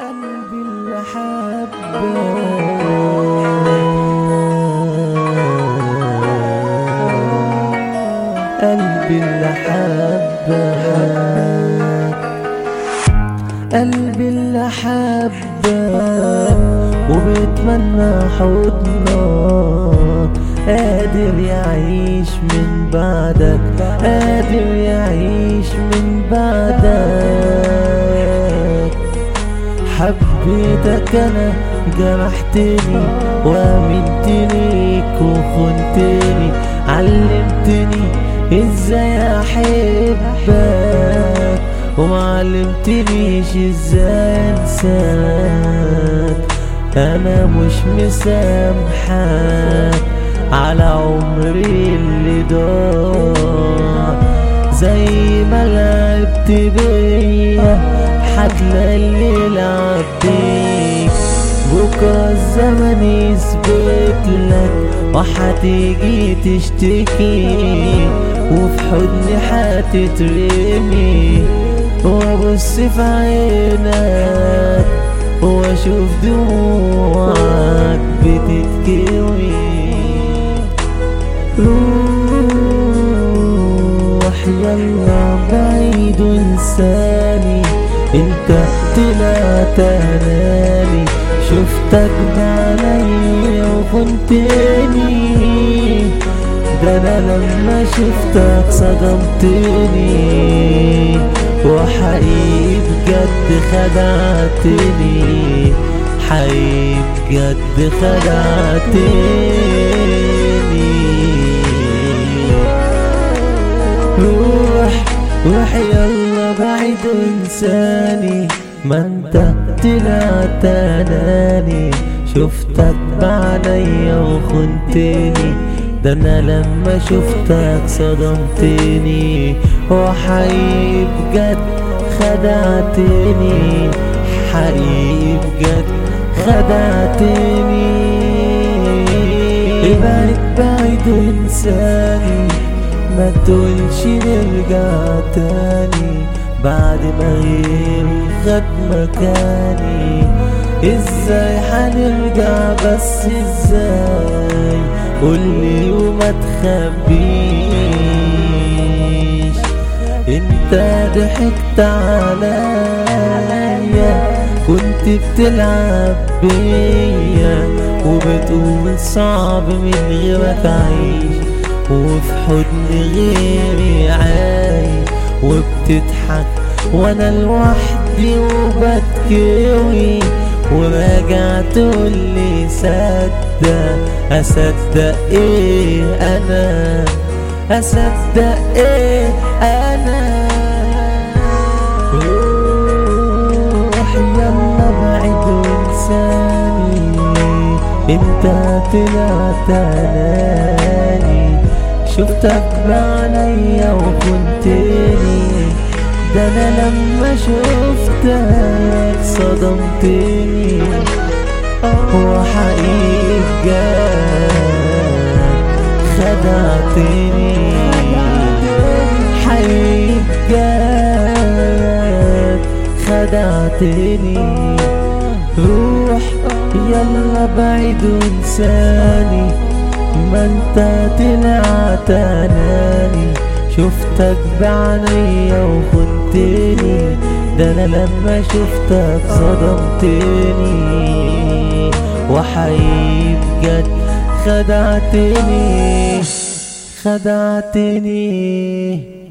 قلبي اللي حبك قلبي اللي حبك قلبي اللي حبك وبيتمنى حضنك قادر يعيش من بعدك قادر يعيش من بعدك حبيتك انا جرحتني وامنت ليك وخنتني علمتني ازاي احبك ومعلمتنيش ازاي انساك انا مش مسامحك على عمري اللي ضاع زي ما لعبت بيا هتلاقي اللي لعب بيك بكرة الزمن يثبت لك وهتيجي تشتكي وفي حضني هتترمي وابص في عينك واشوف دموعك بتتكوي روح يلا بعيد وانساني انت طلعت اناني شفتك بعيني وخنتني ده انا لما شفتك صدمتني وحقيقي بجد خدعتني حقيقي بجد خدعتني روح روح يلا بعيد انساني ما انت طلعت اناني شفتك بعينيا وخنتني ده انا لما شفتك صدمتني وحقيقي بجد خدعتني حقيقي بجد خدعتني ابعد بعيد وانساني ما تقولش نرجع تاني بعد ما غيري خد مكاني ازاي هنرجع بس ازاي قولي وما تخبيش انت ضحكت عليا كنت بتلعب بيا وبتقول صعب من غيرك اعيش وفي حضن غيري عايش وبتضحك وانا لوحدي وبتكوي وراجع تقولي صدق اصدق ايه انا اصدق ايه انا روح يلا بعيد وانساني انت طلعت اناني شفتك بعينيا وخنتني ده انا لما شفتك صدمتني هو حقيقي بجد خدعتني حقيقي بجد خدعتني روح يلا بعيد وانساني ما انت طلعت اناني شفتك بعينيا وخنتني ده انا لما شفتك صدمتني وحقيقي بجد خدعتني خدعتني